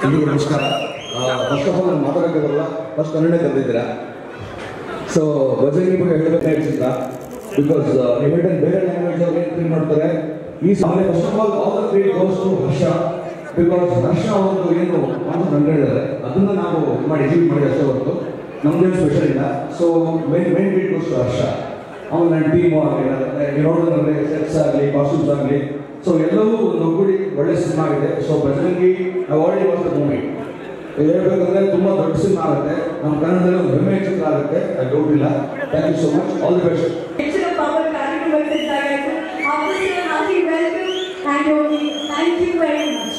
ಎಲ್ರಿಗೂ ನಮಸ್ಕಾರ first of all ನಾನು ಮಾತಾಡೋಕ್ಕೆ ಬರಲ್ಲ ಫಸ್ಟ್ ಕನ್ನಡ ಕರೆದಿದ್ದೀರಾ ಸೊ ಬಜರಂಗಿ ಬಗ್ಗೆ ಹೇಳಬೇಕಾಗಿಲ್ಲ ಬಿಕಾಸ್ ನೀವು ಹೇಳಿದ ಬೇರೆ ಲ್ಯಾಂಗ್ವೇಜ್ ಅವ್ರು ಏನು ಥಿಂಕ್ ಮಾಡ್ತಾರೆ ಈ ಸಾಲ first of all all the credit goes to Harsha because Harsha ಅವರು ಏನು ಮಾತು ಕಂಡುಹಿಡಿದಾರೆ ಅದನ್ನ ನಾವು ಮಾಡಿ ಅಚೀವ್ ಮಾಡಿ ಅಷ್ಟೇ ಹೊರತು ನಮ್ದೇನು ಸ್ಪೆಷಲ್ ಇಲ್ಲ so main main credit goes to Harsha ಆಮೇಲೆ ನನ್ನ ಟೀಮು ಆಗಲಿ ನೋಡೋದಂದ್ರೆ ಸೆಟ್ಸ್ ಆಗಲಿ ಕಾಸ್ಟ್ಯೂಮ್ಸ್ ಆಗಲಿ ಸೊ ಎಲ್ಲವೂ ಒಂದು ಒಗ್ಗೂಡಿ ಒಳ್ಳೆ ಸಿನಿಮಾ ಆಗಿದೆ so Bajarangi I already was the movie ಹೇಳ್ಬೇಕಂದ್ರೆ ತುಂಬಾ ದೊಡ್ಡ ಸಿನಿಮಾ ಆಗುತ್ತೆ ನಮ್ಮ ಕನ್ನಡದಲ್ಲಿ ಒಂದು ಹೆಮ್ಮೆ ಚಿತ್ರ ಆಗುತ್ತೆ ಅದು ಡೌಟ್ ಇಲ್ಲ thank you so much all the best ಹೆಚ್ಚಿನ ಪವರ್ ಕಾರ್ಯಕ್ರಮಕ್ಕೆ ಇದ್ದಾಗಾಯ್ತು ಆಫೀಸಿನ ಹಾಕಿ ವೆಲ್ಕಮ್ ಆ್ಯಂಡ್ ಹೋಗಿ ಥ್ಯಾಂಕ್ ಯು ವೆರಿ ಮಚ್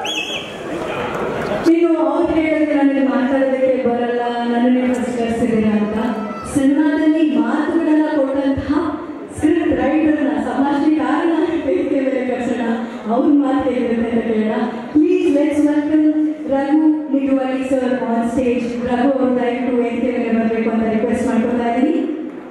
ನೀನು ಅವ್ರು ಹೇಳಿದ್ರೆ ನನಗೆ ಮಾತಾಡೋದಕ್ಕೆ ಬರಲ್ಲ ನನ್ನನ್ನೇ ಪುರಸ್ಕರಿಸಿದ್ದೀರಾ ಅಂತ ಸಿನಿಮಾದಲ್ಲಿ ಮಾತುಗಳನ್ನ ಕೊಟ್ಟಂತಹ ಸ್ಕ್ರಿಪ್ಟ್ ರೈಟರ್ನ ಸಂಭಾಷಣೆಗಾರನ ವೇದಿಕೆ ಮೇಲೆ ಕರ್ಸೋಣ ಅವ್ರ ಮಾತು ಹೇಗಿರುತ್ತೆ ಅಂತ ಕೇಳೋಣ please let's welcome Raghu Niduvali sir on stage Raghu ಅವರು ದಯವಿಟ್ಟು ವೇದಿಕೆ ಮೇಲೆ ಬರಬೇಕು ಅಂತ ರಿಕ್ವೆಸ್ಟ್ ಮಾಡ್ಕೊತಾ ಇದ್ದೀನಿ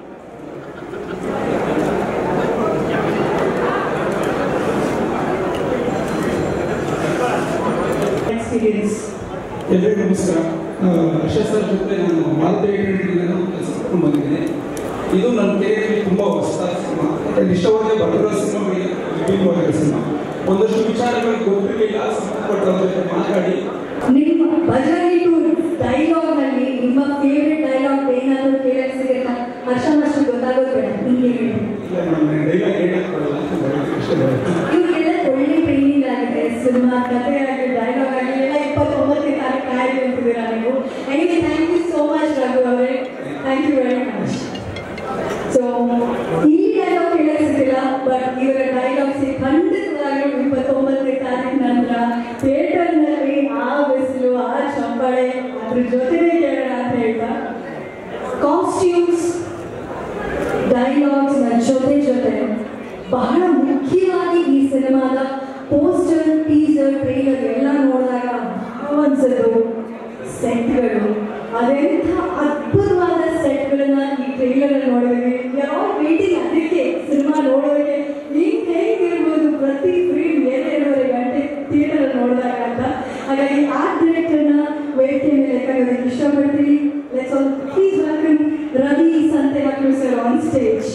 ಎಕ್ಸ್ಪೀರಿಯನ್ಸ್ ಎಲ್ಲರಿಗೂ ನಮಸ್ಕಾರ ಆ, ಹರ್ಷ ಸರ್ ಜೊತೆ ನಾನು ಮಾರುತಿ ನಾನು ಕೆಲಸ ಮಾಡ್ಕೊಂಡು ಬಂದಿದ್ದೀನಿ ಇದು ನನ್ನ ಕೆರಿಯರ್ಗೆ ತುಂಬ ಹೊಸದಾದ ಸಿನಿಮಾ ಮತ್ತು ಇಷ್ಟವಾದ ಬರೆದಿರೋ ಸಿನಿಮಾಗಳಿಗೆ ವಿಭಿನ್ನವಾಗಿರೋ ಸಿನಿಮಾ ಒಂದಷ್ಟು ವಿಚಾರಗಳು ಗೊತ್ತಿರಲಿಲ್ಲ ಸಂಬಂಧಪಟ್ಟವ್ರ ಜೊತೆ ಮಾತಾಡಿ ನಿಮ್ಮ ಬಜರಂಗಿ ಟು ಡೈಲಾಗ್ ನಲ್ಲಿ ನಿಮ್ಮ ಫೇವ್ರೆಟ್ ಡೈಲಾಗ್ ಏನಾದರೂ ಕೇಳಕ್ ಸಿಗುತ್ತಾ ಹರ್ಷ ಅಷ್ಟು ಗೊತ್ತಾಗೋದು ಬೇಡ ನಿಮ್ಗೆ ಹೇಳಿ ಇಲ್ಲ ನಾನು ಡೈಲಾಗ್ ಹೇಳಕ್ಕೆ ಬರಲ್ಲ ಬರೀಕ್ಕೆ ಇಷ್ಟ ಬರುತ್ತೆ ಇವ್ರಿಗೆಲ್ಲ ಒಳ್ಳೆ ಟ್ರೈನಿಂಗ್ ಆಗಿದೆ ಸಿನಿಮಾ ಕಥೆ ಆಗಲಿ ಡೈಲಾಗ್ ಆಗಲಿ ಎಲ್ಲ ಇಪ್ಪತ್ತೊಂಬತ್ತನೇ ತಾರೀಕು ಕಾಯ್ದು ಅಂತಿದ್ದೀರಾ ನೀವು anyway thank you so much Raghu ಅವರೇ thank you very much so ಈ ಡೈಲಾಗ್ ಕೇಳಕ್ ಸಿಗ್ತಿಲ್ಲ ಬಟ್ ಇವರ ಡೈಲಾಗ್ಸ್ ಖಂಡಿತವಾಗಿಯೂ ಇಪ್ಪತ್ತೊಂಬತ್ತನೇ ತಾರೀಕು ನಂತರ ಥಿಯೇಟರ್ನಲ್ಲಿ ಆ ಬಿಸಿಲು ಆ ಚಂಬಳೆ ಅದ್ರ ಜೊತೆನೇ ಕೇಳೋಣ ಅಂತ ಹೇಳ್ತಾ ಕಾಸ್ಟ್ಯೂಮ್ಸ್ ಡೈಲಾಗ್ಸ್ ನ ಜೊತೆ ಜೊತೆ ಬಹಳ ಮುಖ್ಯವಾಗಿ ಈ ಸಿನಿಮಾದ ಪೋಸ್ಟರ್ ಟೀಸರ್ ಟ್ರೈಲರ್ ಎಲ್ಲ ನೋಡಿದಾಗ ಭಾವ ಅನ್ಸೋದು ಸೆಟ್ಗಳು ಅದೆಂಥ ಅದ್ಭುತವಾದ ಸೆಟ್ಗಳನ್ನ ಈ ಟ್ರೈಲರ್ ಅಲ್ಲಿ ನೋಡಿದ್ವಿ ಯಾವ ವೇಟಿಂಗ್ ಅದಕ್ಕೆ ಸಿನಿಮಾ ನೋಡೋದಕ್ಕೆ ಹಿಂಗ್ ಹೇಗಿರ್ಬೋದು ಪ್ರತಿ ಫ್ರೇಮ್ ಎರಡೆರಡೂವರೆ ಗಂಟೆ ಥಿಯೇಟರ್ ಅಲ್ಲಿ ನೋಡಿದಾಗ ಅಂತ ಹಾಗಾಗಿ ಆ ಡೈರೆಕ್ಟರ್ನ ವೇದಿಕೆ ಮೇಲೆ ಕರೆಯೋದಕ್ಕೆ ಇಷ್ಟಪಡ್ತೀನಿ let's all please welcome Ravi Santhemakkalu sir on stage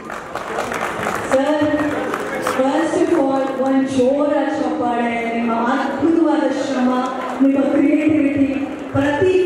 sir first of all ಒಂದು ಜೋರ ಚಪ್ಪಾಳೆ ನಿಮ್ಮ ಅದ್ಭುತವಾದ ಶ್ರಮ ನಿಮ್ಮ ಕ್ರಿಯೇಟಿವಿಟಿ ಪ್ರತಿ